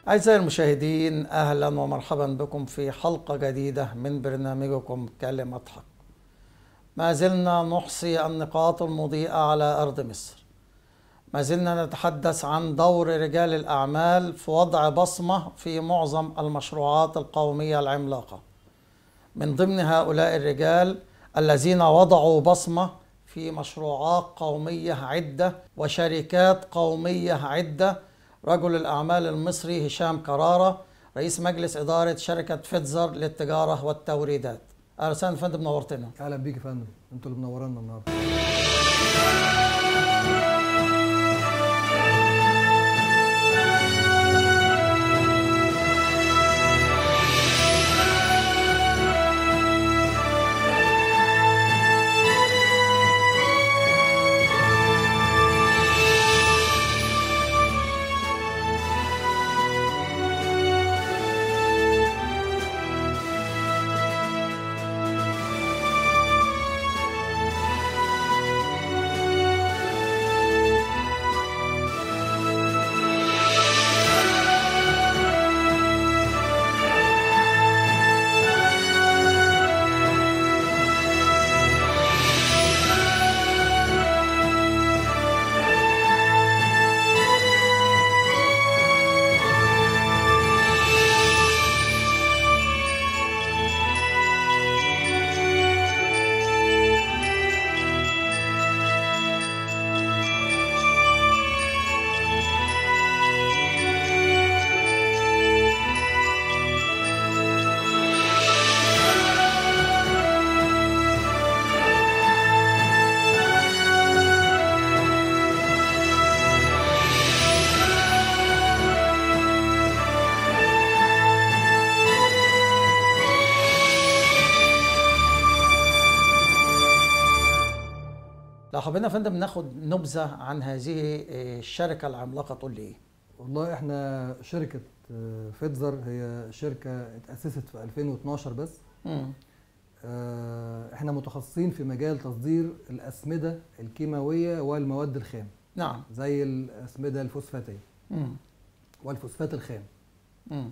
أعزائي المشاهدين أهلا ومرحبا بكم في حلقة جديدة من برنامجكم كلمة حق ما زلنا نحصي النقاط المضيئة على أرض مصر ما زلنا نتحدث عن دور رجال الأعمال في وضع بصمة في معظم المشروعات القومية العملاقة من ضمن هؤلاء الرجال الذين وضعوا بصمة في مشروعات قومية عدة وشركات قومية عدة رجل الأعمال المصري هشام كرارة رئيس مجلس إدارة شركة فيتزر للتجارة والتوريدات أهلا وسهلا يا فندم نورتنا اهلا بيك يا فندم انتوا اللي منورنا النهارده لو حبينا يا فندم ناخد نبذة عن هذه الشركة العملاقة تقول لي إيه؟ والله احنا شركه آه، فيتزر هي شركه اتاسست في 2012 بس مم. آه، احنا متخصصين في مجال تصدير الاسمده الكيماويه والمواد الخام نعم زي الاسمده الفوسفاتيه مم. والفوسفات الخام مم.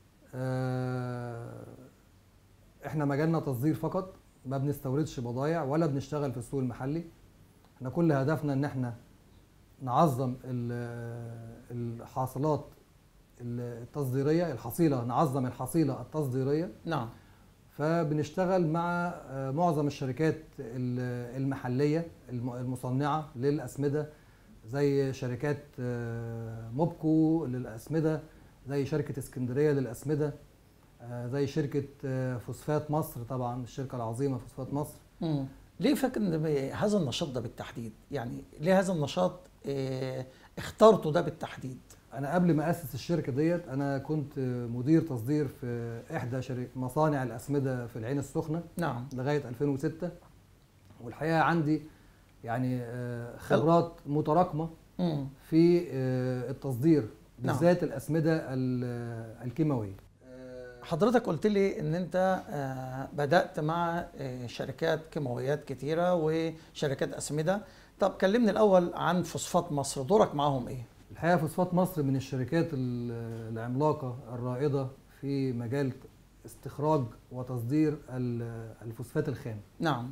آه، احنا مجالنا تصدير فقط ما بنستوردش بضايع ولا بنشتغل في السوق المحلي احنا كل هدفنا ان احنا نعظم ال- الحاصلات التصديرية الحصيلة نعظم الحصيلة التصديرية نعم فبنشتغل مع آه، معظم الشركات ال- المحلية الم- المصنعة للأسمدة زي شركات آه، موبكو للأسمدة زي شركة اسكندرية للأسمدة آه، زي شركة آه، فوسفات مصر طبعا الشركة العظيمة فوسفات مصر مم. ليه فاكر ان هذا النشاط ده بالتحديد؟ يعني ليه هذا النشاط اه اخترته ده بالتحديد؟ انا قبل ما اسس الشركه ديت انا كنت مدير تصدير في احدى شري- مصانع الاسمده في العين السخنه نعم لغايه 2006 والحقيقه عندي يعني آه، خبرات متراكمه مم. في آه، التصدير نعم. بالذات الاسمده ال- الكيماويه حضرتك قلت لي ان انت آه، بدأت مع آه، شركات كيماويات كتيرة وشركات أسمدة طب كلمني الأول عن فوسفات مصر دورك معاهم ايه؟ الحقيقه فوسفات مصر من الشركات ال- العملاقه الرائده في مجال استخراج وتصدير ال- الفوسفات الخام نعم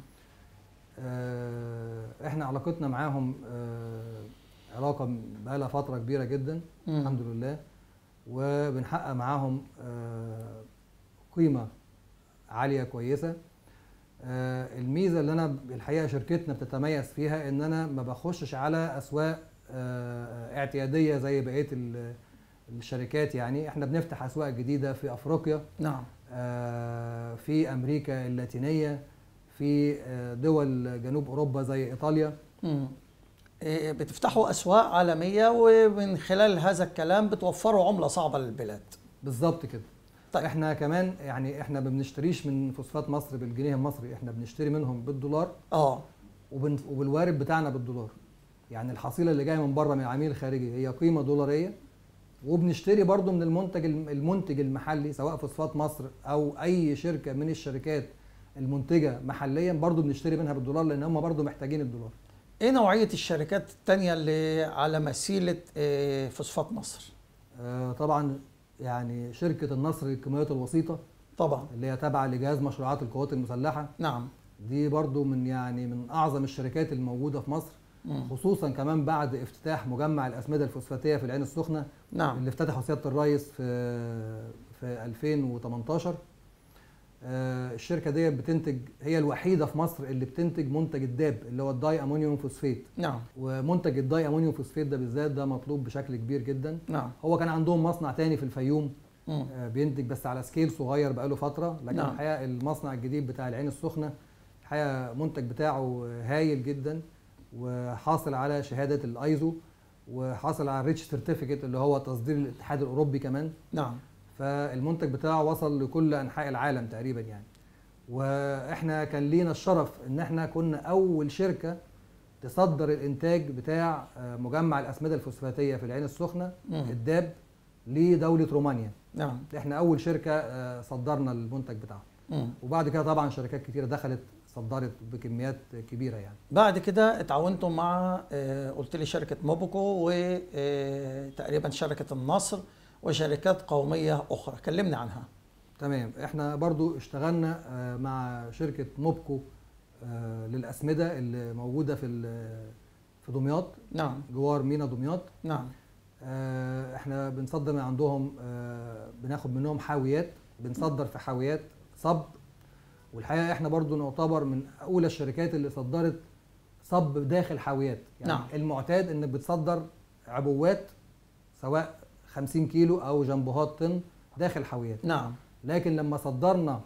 آه، احنا علاقتنا معاهم آه، علاقه بقالها فتره كبيره جدا مم. الحمد لله وبنحقق معاهم آه، قيمه عاليه كويسه آه، الميزه اللي انا الحقيقه شركتنا بتتميز فيها ان انا ما بخشش على اسواق آه، اعتياديه زي بقيه ال- الشركات يعني احنا بنفتح اسواق جديده في افريقيا نعم آه، في امريكا اللاتينيه في آه، دول جنوب اوروبا زي ايطاليا مم. إيه، بتفتحوا أسواق عالمية ومن خلال هذا الكلام بتوفروا عملة صعبة للبلاد بالظبط كده طيب. احنا كمان يعني احنا ما بنشتريش من فوسفات مصر بالجنيه المصري احنا بنشتري منهم بالدولار اه وبن وبالوارد بتاعنا بالدولار يعني الحصيله اللي جايه من بره من عميل خارجي هي قيمه دولاريه وبنشتري برضو من المنتج المنتج المحلي سواء فوسفات مصر او اي شركه من الشركات المنتجه محليا برضو بنشتري منها بالدولار لان هم برضو محتاجين الدولار ايه نوعية الشركات التانية اللي على مسيلة آه، فوسفات مصر؟ آه، طبعا يعني شركه النصر للكيماويات الوسيطه طبعا اللي هي تابعه لجهاز مشروعات القوات المسلحه نعم دي برضو من يعني من اعظم الشركات الموجوده في مصر مم. خصوصا كمان بعد افتتاح مجمع الاسمده الفوسفاتيه في العين السخنه نعم اللي افتتحه سياده الرئيس في في 2018 آه، الشركه دي بتنتج هي الوحيده في مصر اللي بتنتج منتج الداب اللي هو الداي امونيوم فوسفيت نعم ومنتج الداي امونيوم فوسفيت ده بالذات ده مطلوب بشكل كبير جدا نعم هو كان عندهم مصنع تاني في الفيوم مم. آه، بينتج بس على سكيل صغير بقاله فتره لكن نعم. الحقيقه المصنع الجديد بتاع العين السخنه الحقيقه المنتج بتاعه هايل جدا وحاصل على شهاده الايزو وحاصل على الريتش سيرتيفيكت اللي هو تصدير الاتحاد الاوروبي كمان نعم فالمنتج بتاعه وصل لكل انحاء العالم تقريبا يعني واحنا كان لينا الشرف ان احنا كنا اول شركه تصدر الانتاج بتاع آه، مجمع الاسمده الفوسفاتيه في العين السخنه مم. الداب لدوله رومانيا نعم احنا اول شركه آه، صدرنا المنتج بتاعها مم. وبعد كده طبعا شركات كتيره دخلت صدرت بكميات كبيره يعني بعد كده اتعاونتم مع آه، قلت لي شركة موبوكو وتقريبا شركة النصر وشركات قومية أخرى كلمني عنها تمام احنا برضو اشتغلنا آه، مع شركه موبكو آه، للاسمده اللي موجوده في ال- في دمياط نعم جوار مينا دمياط نعم آه، احنا بنصدر من عندهم آه، بناخد منهم حاويات بنصدر في حاويات صب والحقيقه احنا برضو نعتبر من اولى الشركات اللي صدرت صب داخل حاويات يعني نعم. المعتاد انك بتصدر عبوات سواء 50 كيلو او جنبوهات طن داخل حاويات نعم لكن لما صدرنا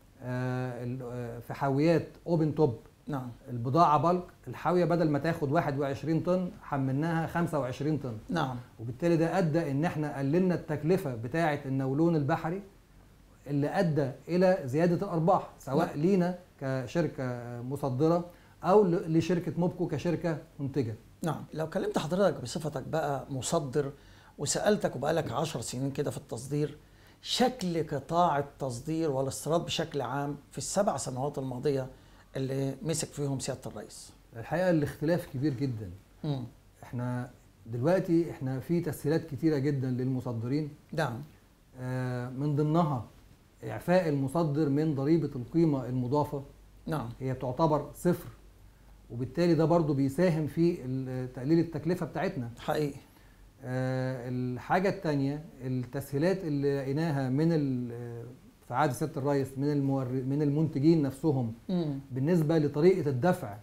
آه، ال- آه، في حاويات اوبن توب نعم البضاعه بلك الحاويه بدل ما تاخد 21 طن حملناها 25 طن نعم وبالتالي ده ادى ان احنا قللنا التكلفه بتاعه النولون البحري اللي ادى الى زياده الارباح سواء لينا كشركه مصدره او ل- لشركه موبكو كشركه منتجه نعم لو كلمت حضرتك بصفتك بقى مصدر وسألتك وبقالك عشر سنين كده في التصدير شكل قطاع التصدير والاستيراد بشكل عام في السبع سنوات الماضية اللي مسك فيهم سيادة الرئيس الحقيقه الاختلاف كبير جدا مم. احنا دلوقتي احنا في تسهيلات كتيره جدا للمصدرين نعم آه، من ضمنها اعفاء المصدر من ضريبه القيمه المضافه نعم هي تعتبر صفر وبالتالي ده برضو بيساهم في ال- تقليل التكلفه بتاعتنا حقيقي آه، الحاجه الثانيه التسهيلات اللي لقيناها من ال- آه، في عهد سياده الرئيس من المور... من المنتجين نفسهم مم. بالنسبه لطريقه الدفع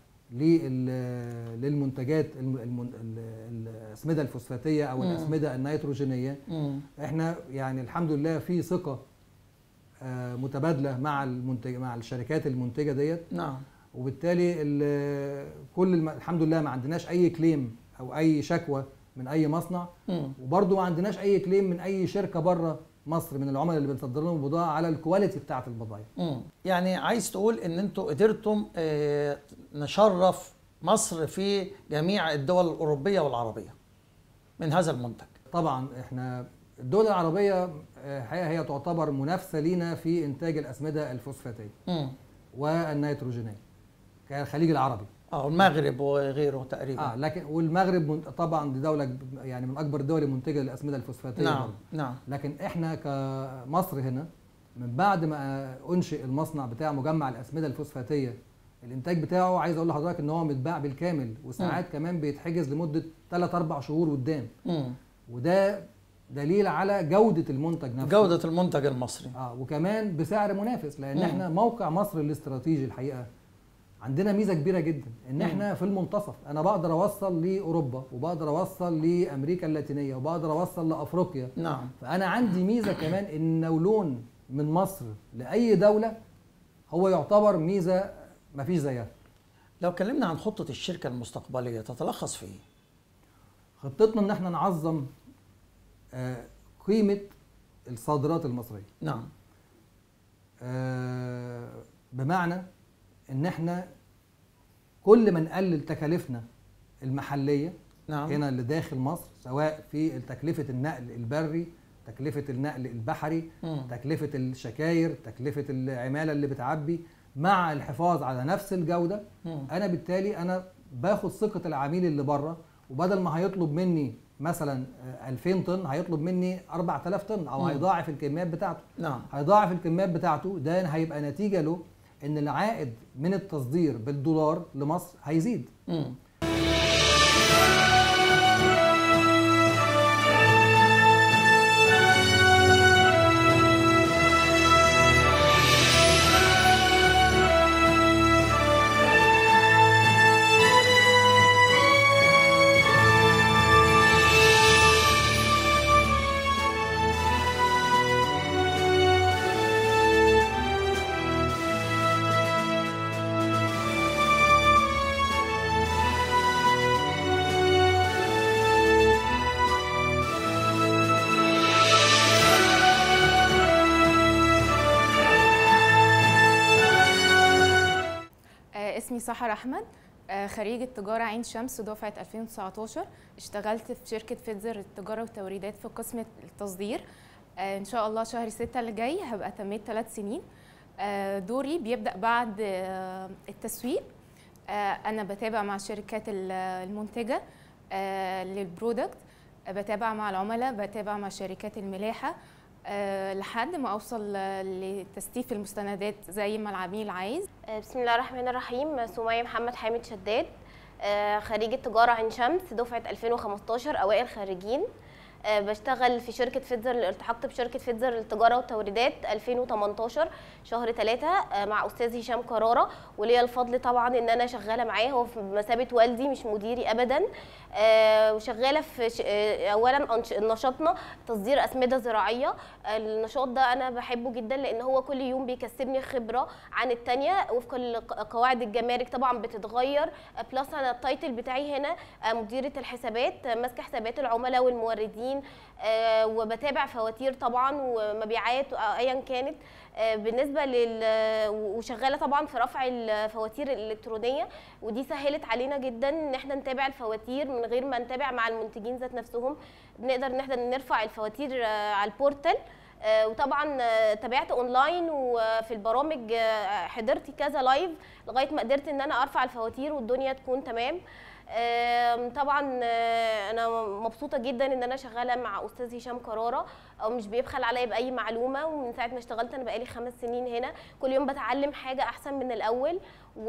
لل- للمنتجات الم- المن- ال- الاسمده الفوسفاتيه او مم. الاسمده النيتروجينيه مم. احنا يعني الحمد لله في ثقه آه، متبادله مع المنتج مع الشركات المنتجه ديت نعم وبالتالي ال- كل الم... الحمد لله ما عندناش اي كليم او اي شكوى من اي مصنع مم. وبرضه ما عندناش اي كليم من اي شركه بره مصر من العملاء اللي بنصدر لهم البضاعه على الكواليتي بتاعه البضائع مم. يعني عايز تقول ان انتوا قدرتم آه، نشرف مصر في جميع الدول الأوروبية والعربية من هذا المنتج طبعا احنا الدول العربيه آه، الحقيقه هي تعتبر منافسه لينا في انتاج الاسمده الفوسفاتيه مم. والنيتروجينيه كالخليج العربي اه المغرب وغيره تقريبا اه لكن والمغرب من- طبعا دي دوله ب- يعني من اكبر الدول المنتجه للاسمده الفوسفاتيه نعم برضه. نعم لكن احنا كمصر هنا من بعد ما انشئ المصنع بتاع مجمع الاسمده الفوسفاتيه الانتاج بتاعه عايز اقول لحضرتك ان هو متباع بالكامل وساعات كمان بيتحجز لمده 3 4 شهور قدام مم. وده دليل على جوده المنتج نفسه جودة المنتج المصري اه وكمان بسعر منافس لان مم. احنا موقع مصر الاستراتيجي الحقيقه عندنا ميزه كبيره جدا ان مم. احنا في المنتصف انا بقدر اوصل لاوروبا وبقدر اوصل لامريكا اللاتينيه وبقدر اوصل لافريقيا نعم فانا عندي ميزه كمان ان لون من مصر لاي دوله هو يعتبر ميزه مفيش زيها لو اتكلمنا عن خطة الشركة المستقبلية تتلخص في ايه؟ خطتنا ان احنا نعظم آه، قيمه الصادرات المصريه نعم آه، بمعنى ان احنا كل ما نقلل تكاليفنا المحليه نعم هنا اللي داخل مصر سواء في تكلفه النقل البري تكلفه النقل البحري مم. تكلفه الشكاير تكلفه العماله اللي بتعبي مع الحفاظ على نفس الجوده مم. انا بالتالي انا باخد ثقه العميل اللي بره وبدل ما هيطلب مني مثلا آه، 2000 طن هيطلب مني 4000 طن او مم. هيضاعف الكميات بتاعته نعم هيضاعف الكميات بتاعته ده هيبقى نتيجه له ان العائد من التصدير بالدولار لمصر هيزيد مم. آه، اسمي سحر احمد آه، خريجة تجارة عين شمس دفعة 2019 اشتغلت في شركة فيتزر للتجارة والتوريدات في قسم التصدير آه، ان شاء الله شهر ستة اللي جاي هبقى تميت ثلاث سنين آه، دوري بيبدأ بعد آه، التسويق آه، انا بتابع مع الشركات ال- المنتجة آه، للبرودكت آه، بتابع مع العملاء بتابع مع شركات الملاحة آه، لحد ما اوصل آه، لتستيف المستندات زي ما العميل عايز آه، بسم الله الرحمن الرحيم سمية محمد حامد شداد آه، خريجة تجارة عين شمس دفعة 2015 أوائل خريجين آه، بشتغل في شركة فيتزر التحقت بشركة فيتزر للتجارة والتوريدات 2018 شهر 3 مع أستاذ هشام كرارة وليا الفضل طبعا إن أنا شغالة معاه هو في مثابة والدي مش مديري أبدا آه، وشغالة في ش- آه، أولا أنش- نشاطنا تصدير أسمدة زراعية النشاط ده أنا بحبه جدا لأن هو كل يوم بيكسبني خبرة عن التانية وفقا لقواعد الجمارك طبعا بتتغير بلس انا التايتل بتاعي هنا آه، مديره الحسابات آه، ماسكه حسابات العملاء والموردين آه، وبتابع فواتير طبعا ومبيعات آه، ايا كانت آه، بالنسبه لل وشغاله طبعا في رفع الفواتير الالكترونيه ودي سهلت علينا جدا ان احنا نتابع الفواتير من غير ما نتابع مع المنتجين ذات نفسهم بنقدر ان احنا نرفع الفواتير آه، على البورتال آه، وطبعا آه، تابعت اونلاين وفي البرامج آه، حضرت كذا لايف لغايه ما قدرت ان انا ارفع الفواتير والدنيا تكون تمام آم، طبعا آه، انا مبسوطه جدا ان انا شغاله مع استاذ هشام كراره او مش بيبخل عليا باي معلومه ومن ساعه ما اشتغلت انا بقالي خمس سنين هنا كل يوم بتعلم حاجه احسن من الاول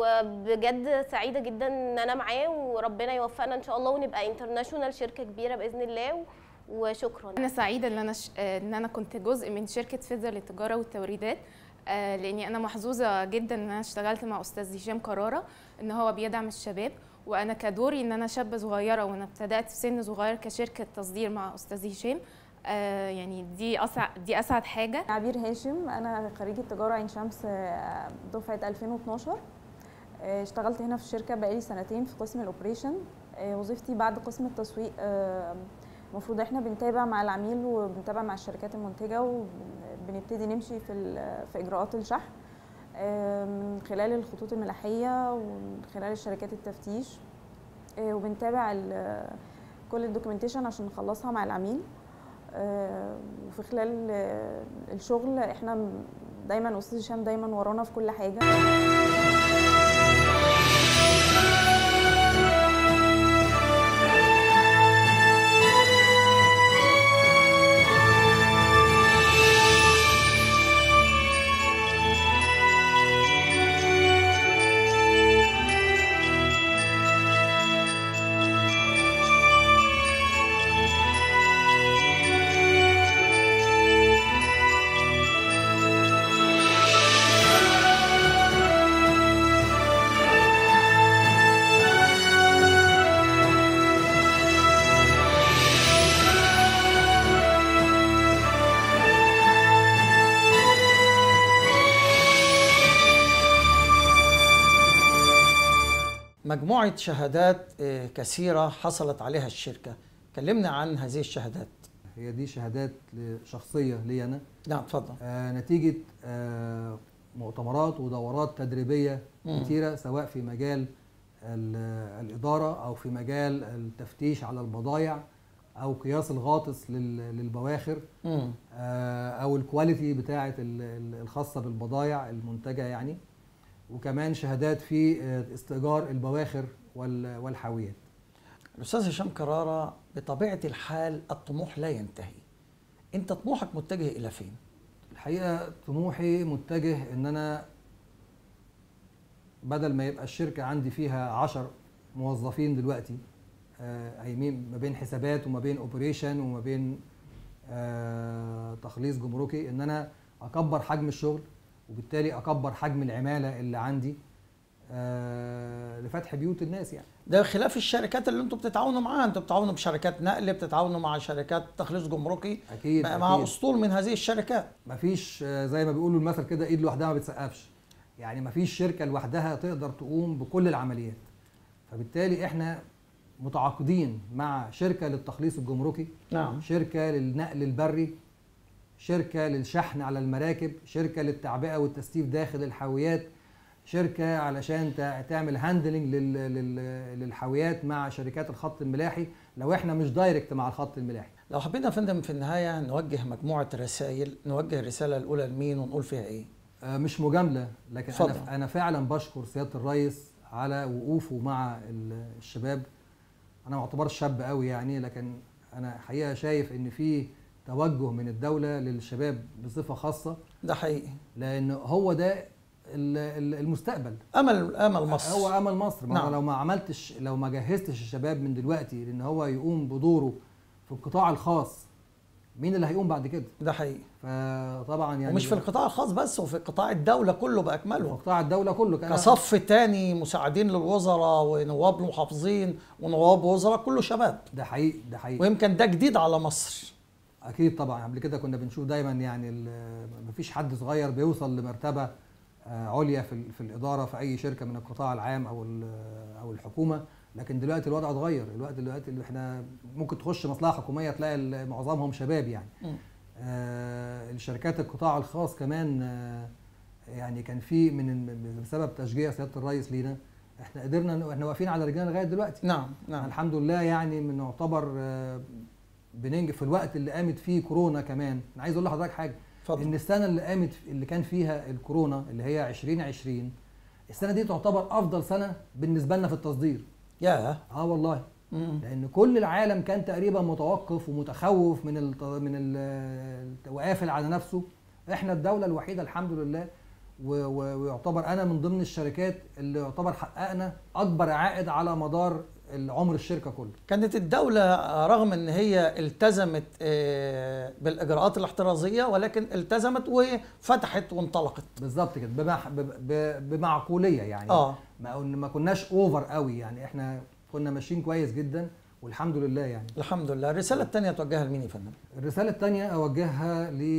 وبجد سعيده جدا ان انا معاه وربنا يوفقنا ان شاء الله ونبقى انترناشونال شركه كبيره باذن الله و- وشكرا انا سعيده ان انا ش... آه، ان انا كنت جزء من شركه فيزر للتجاره والتوريدات آه، لاني انا محظوظه جدا ان انا اشتغلت مع استاذ هشام كراره ان هو بيدعم الشباب وانا كدوري ان انا شابه صغيره وانا ابتدات في سن صغير كشركه تصدير مع استاذ هشام آه، يعني دي اسعد دي اسعد حاجه عبير هاشم انا خريجه تجاره عين شمس آه، دفعه 2012 آه، اشتغلت هنا في الشركه بقالي سنتين في قسم الاوبريشن آه، وظيفتي بعد قسم التسويق آه، المفروض احنا بنتابع مع العميل وبنتابع مع الشركات المنتجه وبنبتدي نمشي في ال- في اجراءات الشحن آه، من خلال الخطوط الملاحيه ومن خلال الشركات التفتيش آه، وبنتابع ال- كل الدوكيومنتيشن عشان نخلصها مع العميل آه، وفي خلال آه، الشغل احنا م- دايما استاذ هشام دايما ورانا في كل حاجه مجموعة شهادات آه، كثيرة حصلت عليها الشركة كلمنا عن هذه الشهادات هي دي شهادات شخصيه لي انا نعم تفضل آه، نتيجه آه، مؤتمرات ودورات تدريبيه مم. كتيره سواء في مجال ال- الاداره او في مجال التفتيش على البضائع او قياس الغاطس لل- للبواخر مم. آه، او الكواليتي بتاعه ال- ال- الخاصه بالبضائع المنتجه يعني وكمان شهادات في آه، استئجار البواخر وال- والحاويات الأستاذ هشام كرارة بطبيعه الحال الطموح لا ينتهي انت طموحك متجه الى فين الحقيقه طموحي متجه ان انا بدل ما يبقى الشركه عندي فيها عشر موظفين دلوقتي آه، قايمين ما بين حسابات وما بين اوبريشن وما بين آه، تخليص جمركي ان انا اكبر حجم الشغل وبالتالي اكبر حجم العماله اللي عندي آه، لفتح بيوت الناس يعني ده خلاف الشركات اللي انتوا بتتعاونوا معاها انتوا بتتعاونوا بشركات نقل بتتعاونوا مع شركات تخليص جمركي اكيد مع أكيد. اسطول من هذه الشركات مفيش آه، زي ما بيقولوا المثل كده ايد لوحدها ما بتسقفش يعني مفيش شركه لوحدها تقدر تقوم بكل العمليات فبالتالي احنا متعاقدين مع شركه للتخليص الجمركي نعم شركه للنقل البري شركه للشحن على المراكب شركه للتعبئه والتستيف داخل الحاويات شركه علشان تع- تعمل هاندلنج للحاويات مع شركات الخط الملاحي لو احنا مش دايركت مع الخط الملاحي لو حبينا يا فندم في النهايه نوجه مجموعه رسائل نوجه الرساله الاولى لمين ونقول فيها ايه آه، مش مجامله لكن اتفضل. انا انا فعلا بشكر سياده الرئيس على وقوفه مع ال- الشباب انا ما اعتبرش شاب قوي يعني لكن انا حقيقه شايف ان في توجه من الدوله للشباب بصفه خاصه ده حقيقي لان هو ده ال- ال- المستقبل امل امل مصر هو امل مصر ما نعم. نعم. لو ما عملتش لو ما جهزتش الشباب من دلوقتي لان هو يقوم بدوره في القطاع الخاص مين اللي هيقوم بعد كده ده حقيقي فطبعا يعني ومش في القطاع الخاص بس وفي قطاع الدوله كله في باكمله قطاع الدوله كله كان كصف تاني مساعدين للوزراء ونواب محافظين ونواب وزراء كله شباب ده حقيقي ده حقيقي ويمكن ده جديد على مصر اكيد طبعا قبل كده كنا بنشوف دايما يعني ال- مفيش حد صغير بيوصل لمرتبه آه، عليا في ال- في الاداره في اي شركه من القطاع العام او ال- او الحكومه لكن دلوقتي الوضع اتغير الوقت دلوقتي اللي احنا ممكن تخش مصلحه حكوميه تلاقي ال- معظمهم شباب يعني مم. آه، الشركات القطاع الخاص كمان آه، يعني كان في من من- بسبب تشجيع سياده الرئيس لينا احنا قدرنا إن- احنا واقفين على رجلنا لغايه دلوقتي نعم نعم الحمد لله يعني من نعتبر آه، بننجح في الوقت اللي قامت فيه كورونا كمان انا عايز اقول لحضرتك حاجه اتفضل ان السنه اللي قامت اللي كان فيها الكورونا اللي هي 2020 السنه دي تعتبر افضل سنه بالنسبه لنا في التصدير يا اه والله مم. لان كل العالم كان تقريبا متوقف ومتخوف من الت... من ال- وقافل على نفسه احنا الدوله الوحيده الحمد لله و... و... ويعتبر انا من ضمن الشركات اللي يعتبر حققنا اكبر عائد على مدار عمر الشركه كله كانت الدولة آه، رغم ان هي التزمت آه، بالاجراءات الاحترازية ولكن التزمت وفتحت وانطلقت بالظبط كده بمع... ب... ب... بمعقوليه يعني اه ما ما كناش اوفر قوي يعني احنا كنا ماشيين كويس جدا والحمد لله يعني الحمد لله الرسالة الثانية توجهها لمين يا فندم؟ الرسالة الثانية أوجهها ل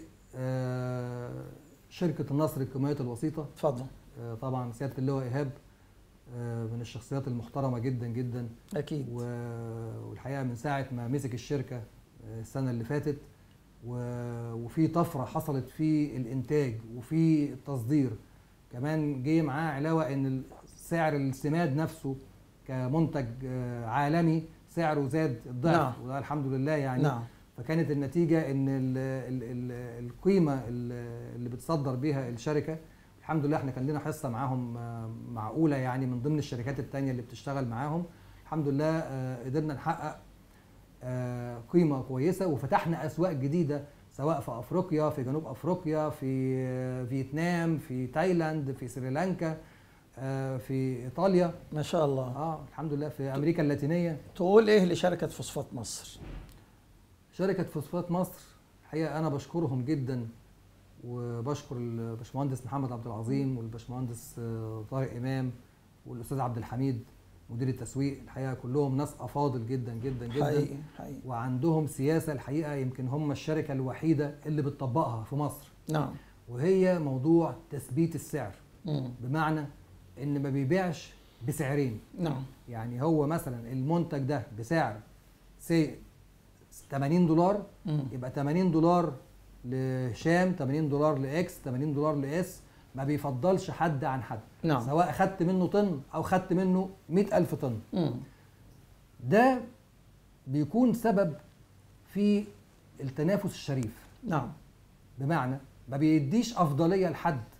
آه، شركة النصر الكيماويات الوسيطة اتفضل آه، طبعا سيادة اللواء إيهاب آه، من الشخصيات المحترمة جدا جدا اكيد و- والحقيقة من ساعة ما مسك الشركة آه، السنة اللي فاتت و- وفي طفرة حصلت في الإنتاج وفي التصدير كمان جه معاه علاوة إن سعر السماد نفسه كمنتج آه، عالمي سعره زاد الضعف نعم. وده الحمد لله يعني نعم فكانت النتيجة إن ال ال ال القيمة ال- اللي بتصدر بيها الشركة الحمد لله احنا كان لنا حصة معاهم آه، معقولة يعني من ضمن الشركات التانية اللي بتشتغل معاهم الحمد لله آه، قدرنا نحقق آه، قيمة كويسة وفتحنا أسواق جديدة سواء في أفريقيا في جنوب أفريقيا في آه، فيتنام في تايلاند في سريلانكا آه، في إيطاليا ما شاء الله اه الحمد لله في أمريكا اللاتينية تقول ايه لشركة فوسفات مصر؟ شركة فوسفات مصر الحقيقة أنا بشكرهم جدا وبشكر الباشمهندس محمد عبد العظيم والباشمهندس آه، طارق إمام والأستاذ عبد الحميد مدير التسويق الحقيقة كلهم ناس أفاضل جدا جدا جدا حقيقي حقيقي وعندهم سياسة الحقيقة يمكن هم الشركة الوحيدة اللي بتطبقها في مصر نعم وهي موضوع تثبيت السعر مم. بمعنى إن ما بيبيعش بسعرين نعم يعني هو مثلا المنتج ده بسعر سي 80 دولار مم. يبقى 80 دولار لهشام 80 دولار لاكس 80 دولار لاس ما بيفضلش حد عن حد نعم سواء خدت منه طن او خدت منه 100 ألف طن مم. ده بيكون سبب في التنافس الشريف نعم بمعنى ما بيديش افضليه لحد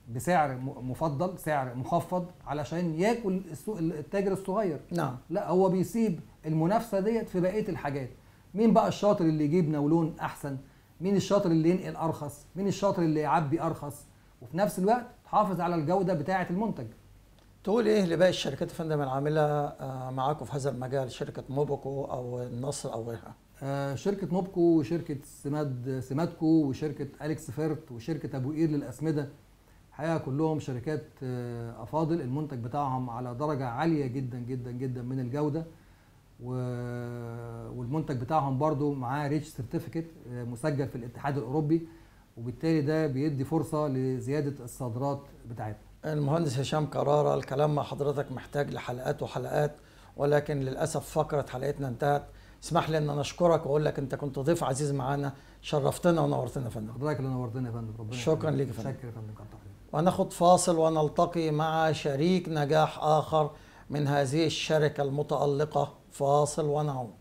بسعر م- مفضل سعر مخفض علشان ياكل السوق التاجر الصغير نعم لا هو بيسيب المنافسه ديت في بقيه الحاجات مين بقى الشاطر اللي يجيب نولون احسن مين الشاطر اللي ينقل ارخص مين الشاطر اللي يعبي ارخص وفي نفس الوقت تحافظ على الجوده بتاعه المنتج تقول ايه لباقي الشركات يا فندم العامله آه، معاكم في هذا المجال شركه موبوكو او النصر او غيرها آه، شركة نوبكو وشركة سماد سمادكو وشركة أليكس فيرت وشركة أبو قير للأسمدة الحقيقة كلهم شركات آه، أفاضل المنتج بتاعهم على درجة عالية جدا جدا جدا من الجودة و- والمنتج بتاعهم برضو معاه ريتش سيرتيفيكت مسجل في الاتحاد الأوروبي وبالتالي ده بيدي فرصة لزيادة الصادرات بتاعتنا المهندس هشام كرارة الكلام مع حضرتك محتاج لحلقات وحلقات ولكن للأسف فقرة حلقتنا انتهت اسمح لي ان انا اشكرك واقول لك انت كنت ضيف عزيز معانا شرفتنا ونورتنا يا فندم حضرتك اللي نورتنا يا فندم ربنا شكراً يخليك. ليك يا فندم. شكرا يا فندم كتر خيرك. وناخد فاصل ونلتقي مع شريك نجاح آخر من هذه الشركة المتألقة فاصل ونعود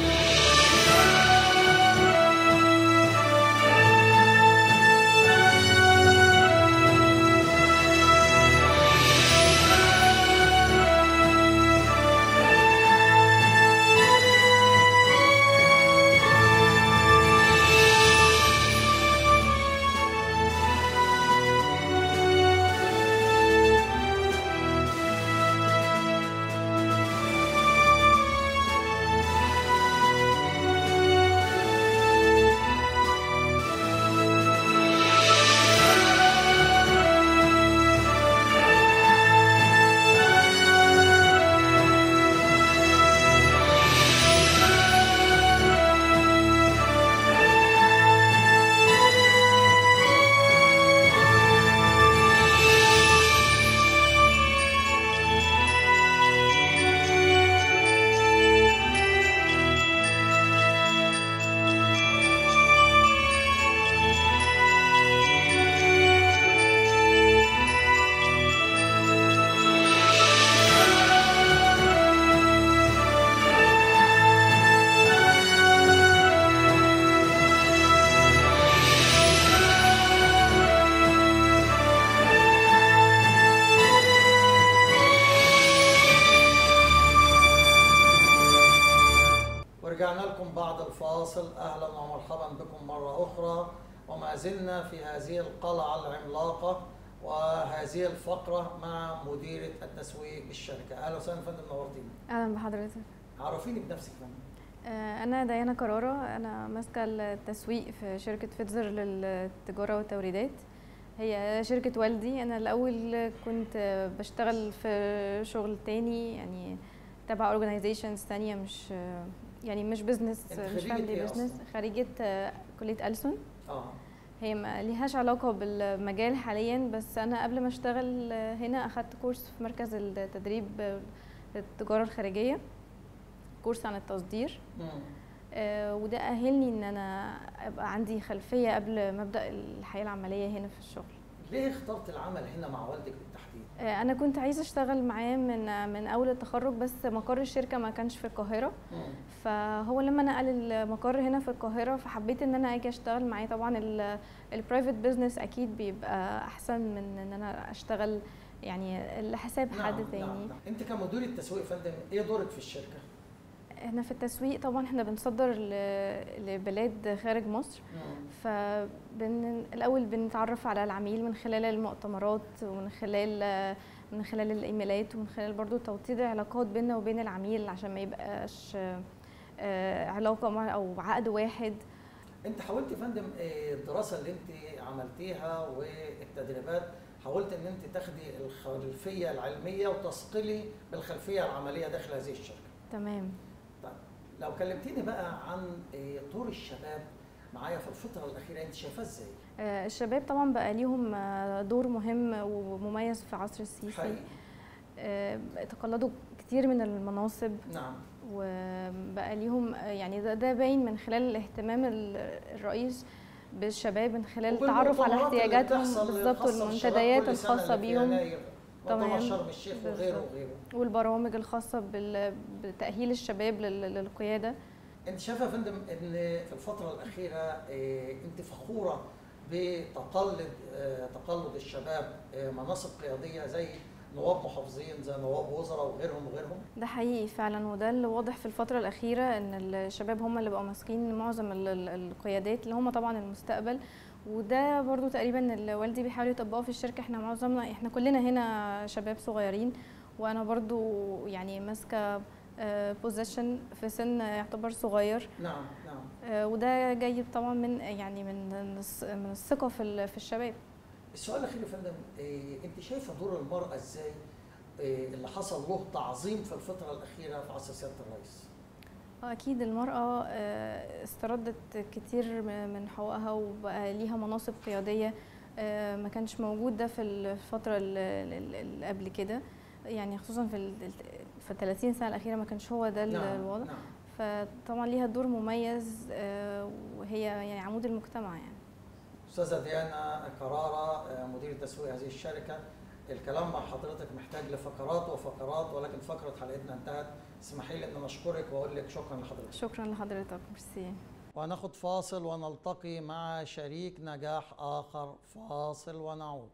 ورجعنا لكم بعد الفاصل اهلا ومرحبا بكم مره اخرى وما زلنا في هذه القلعه العملاقه وهذه الفقره مع مديره التسويق بالشركه اهلا وسهلا يا فندم نورتينا اهلا بحضرتك عرفيني بنفسك يا فندم آه، انا ديانا كرارة انا ماسكه التسويق في شركه فيتزر للتجاره والتوريدات هي شركه والدي انا الاول كنت بشتغل في شغل تاني يعني تبع اورجانيزيشنز تانية مش يعني مش بزنس انت مش خريجة فاميلي ايه بزنس أصلاً؟ خريجه آه، كليه ألسن اه هي ما ليهاش علاقة بالمجال حاليا بس أنا قبل ما أشتغل هنا أخدت كورس في مركز التدريب للتجارة الخارجية كورس عن التصدير مم. آه، وده أهلني إن أنا أبقى عندي خلفية قبل ما أبدأ الحياة العملية هنا في الشغل ليه اخترت العمل هنا مع والدك بالتحديد؟ آه، أنا كنت عايزة أشتغل معاه من من أول التخرج بس مقر الشركة ما كانش في القاهرة مم. فهو لما نقل المقر هنا في القاهرة فحبيت ان انا اجي اشتغل معاه طبعا البرايفت بزنس اكيد بيبقى احسن من ان انا اشتغل يعني لحساب حد نعم، تاني نعم. انت كمدير التسويق يا فندم ايه دورك في الشركه؟ احنا في التسويق طبعا احنا بنصدر ل- لبلاد خارج مصر مم. فبن الاول بنتعرف على العميل من خلال المؤتمرات ومن خلال من خلال الايميلات ومن خلال برضو توطيد العلاقات بيننا وبين العميل عشان ما يبقاش آه، علاقه مع او عقد واحد انت حاولت يا فندم آه، الدراسه اللي انت عملتيها والتدريبات حاولت ان انت تاخدي الخلفيه العلميه وتصقلي بالخلفيه العمليه داخل هذه الشركه. تمام طيب لو كلمتيني بقى عن آه، دور الشباب معايا في الفتره الاخيره انت شايفاه ازاي؟ آه، الشباب طبعا بقى ليهم آه، دور مهم ومميز في عصر السيسي حقيقي آه، تقلدوا كتير من المناصب نعم وبقى ليهم آه، يعني ده, ده باين من خلال الاهتمام ال- الرئيس بالشباب من خلال التعرف على وبالمؤتمرات اللي احتياجاتهم بتحصل بالظبط الخاصة بالشباب والمنتديات كل سنة الخاصة اللي في بيهم يناير، مؤتمر تمام. شرم الشيخ وغيره بالظبط. وغيره والبرامج الخاصة بال- بتأهيل الشباب لل- للقيادة انت شايفه يا فندم ان في الفتره الاخيره آه، انت فخوره بتقلد آه، تقلد الشباب آه، مناصب قياديه زي نواب محافظين زي نواب وزراء وغيرهم وغيرهم ده حقيقي فعلا وده اللي واضح في الفترة الأخيرة إن الشباب هم اللي بقوا ماسكين معظم ال- ال- القيادات اللي هم طبعا المستقبل وده برضو تقريبا اللي والدي بيحاول يطبقه في الشركة احنا معظمنا احنا كلنا هنا شباب صغيرين وأنا برضو يعني ماسكة بوزيشن في سن يعتبر صغير نعم نعم آه، وده جاي طبعا من يعني من الث- من الثقة في ال- في الشباب السؤال الاخير يا فندم إيه انت شايفه دور المراه ازاي إيه اللي حصل له تعظيم في الفتره الاخيره في عصر سياده الرئيس أكيد المرأة آه، استردت كتير م- من حقوقها وبقى ليها مناصب قيادية آه، ما كانش موجود ده في الفترة ال- ال- اللي قبل كده يعني خصوصا في ال في ال 30 سنة الأخيرة ما كانش هو ده ال- الوضع نعم فطبعا ليها دور مميز آه، وهي يعني عمود المجتمع يعني استاذه ديانا كراره آه، مدير تسويق هذه الشركه الكلام مع حضرتك محتاج لفقرات وفقرات ولكن فقره حلقتنا انتهت اسمحي لي ان نشكرك واقول لك شكرا لحضرتك شكرا لحضرتك ميرسي وهناخد فاصل ونلتقي مع شريك نجاح آخر فاصل ونعود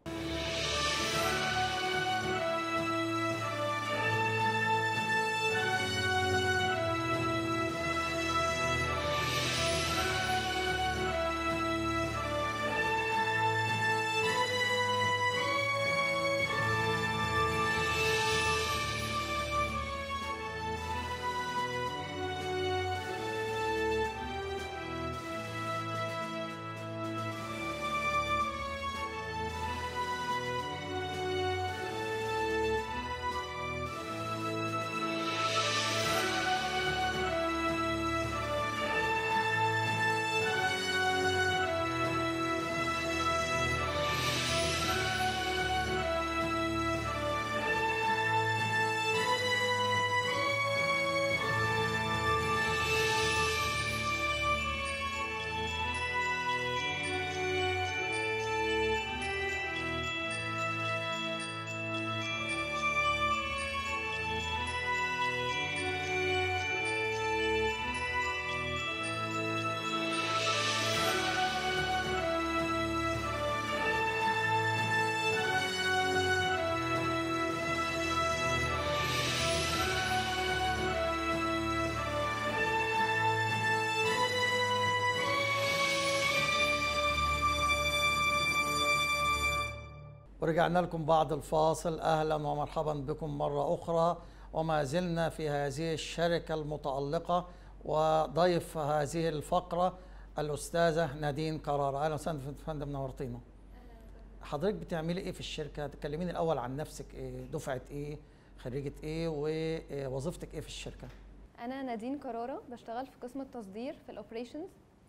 ورجعنا لكم بعد الفاصل اهلا ومرحبا بكم مره اخرى وما زلنا في هذه الشركه المتالقه وضيف هذه الفقره الاستاذه نادين قرار اهلا وسهلا فندم نورتينا حضرتك بتعملي ايه في الشركه تكلميني الاول عن نفسك إيه دفعه ايه خريجه ايه ووظيفتك ايه في الشركه انا نادين قراره بشتغل في قسم التصدير في الاوبريشنز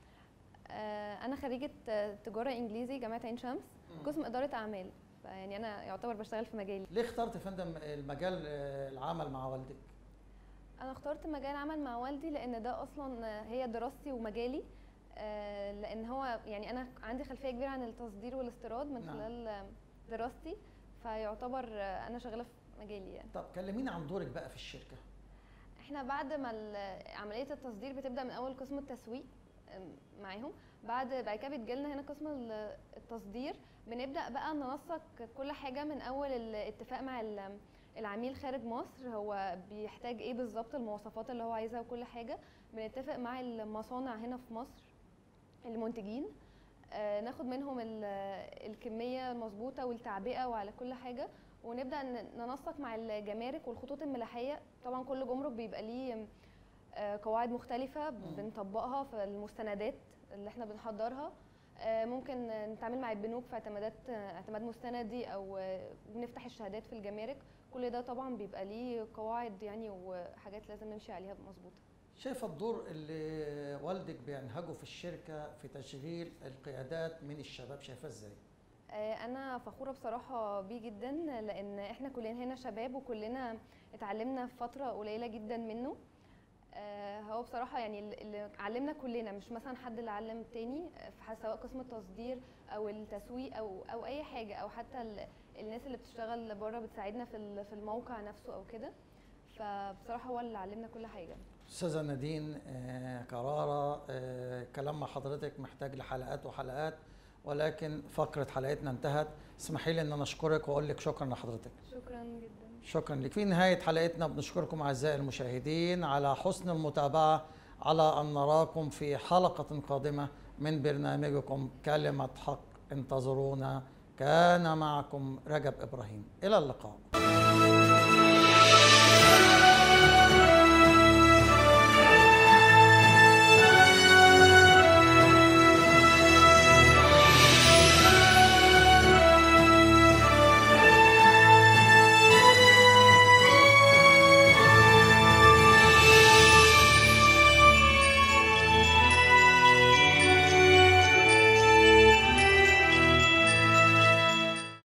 انا خريجه آه، تجاره انجليزي جامعه عين شمس قسم اداره اعمال يعني انا يعتبر بشتغل في مجالي ليه اخترت يا فندم المجال آه، العمل مع والدك انا اخترت مجال عمل مع والدي لان ده اصلا آه، هي دراستي ومجالي آه، لان هو يعني انا عندي خلفيه كبيره عن التصدير والاستيراد من نعم. خلال آه، دراستي فيعتبر آه، انا شغاله في مجالي يعني طب كلميني عن دورك بقى في الشركه احنا بعد ما ال- عمليه التصدير بتبدا من اول قسم التسويق أم، معاهم بعد بعد كده بتجيلنا هنا قسم ال- التصدير بنبدا بقى ننسق كل حاجه من اول الاتفاق مع ال- العميل خارج مصر هو بيحتاج ايه بالظبط المواصفات اللي هو عايزها وكل حاجه بنتفق مع المصانع هنا في مصر المنتجين آه، ناخد منهم ال- الكميه المظبوطه والتعبئه وعلى كل حاجه ونبدا ن- ننسق مع الجمارك والخطوط الملاحيه طبعا كل جمرك بيبقى ليه آه، قواعد مختلفه بنطبقها في المستندات اللي احنا بنحضرها آه، ممكن نتعامل مع البنوك في اعتمادات آه، اعتماد مستندي او آه، بنفتح الشهادات في الجمارك كل ده طبعا بيبقى ليه قواعد يعني وحاجات لازم نمشي عليها مظبوطه شايفه الدور اللي والدك بينهجه في الشركه في تشغيل القيادات من الشباب شايفاه ازاي آه، انا فخوره بصراحه بيه جدا لان احنا كلنا هنا شباب وكلنا اتعلمنا في فتره قليله جدا منه آه، هو بصراحه يعني ال- اللي علمنا كلنا مش مثلا حد اللي علم التاني آه، في ح- سواء قسم التصدير او التسويق او او اي حاجه او حتى ال- الناس اللي بتشتغل بره بتساعدنا في ال- في الموقع نفسه او كده فبصراحه هو اللي علمنا كل حاجه استاذه نادين آه، كراره آه، كلام مع حضرتك محتاج لحلقات وحلقات ولكن فقره حلقتنا انتهت اسمحي لي ان انا اشكرك واقول لك شكرا لحضرتك شكرا جدا شكرا لك في نهاية حلقتنا بنشكركم أعزائي المشاهدين على حسن المتابعة على أن نراكم في حلقة قادمة من برنامجكم كلمة حق انتظرونا كان معكم رجب إبراهيم إلى اللقاء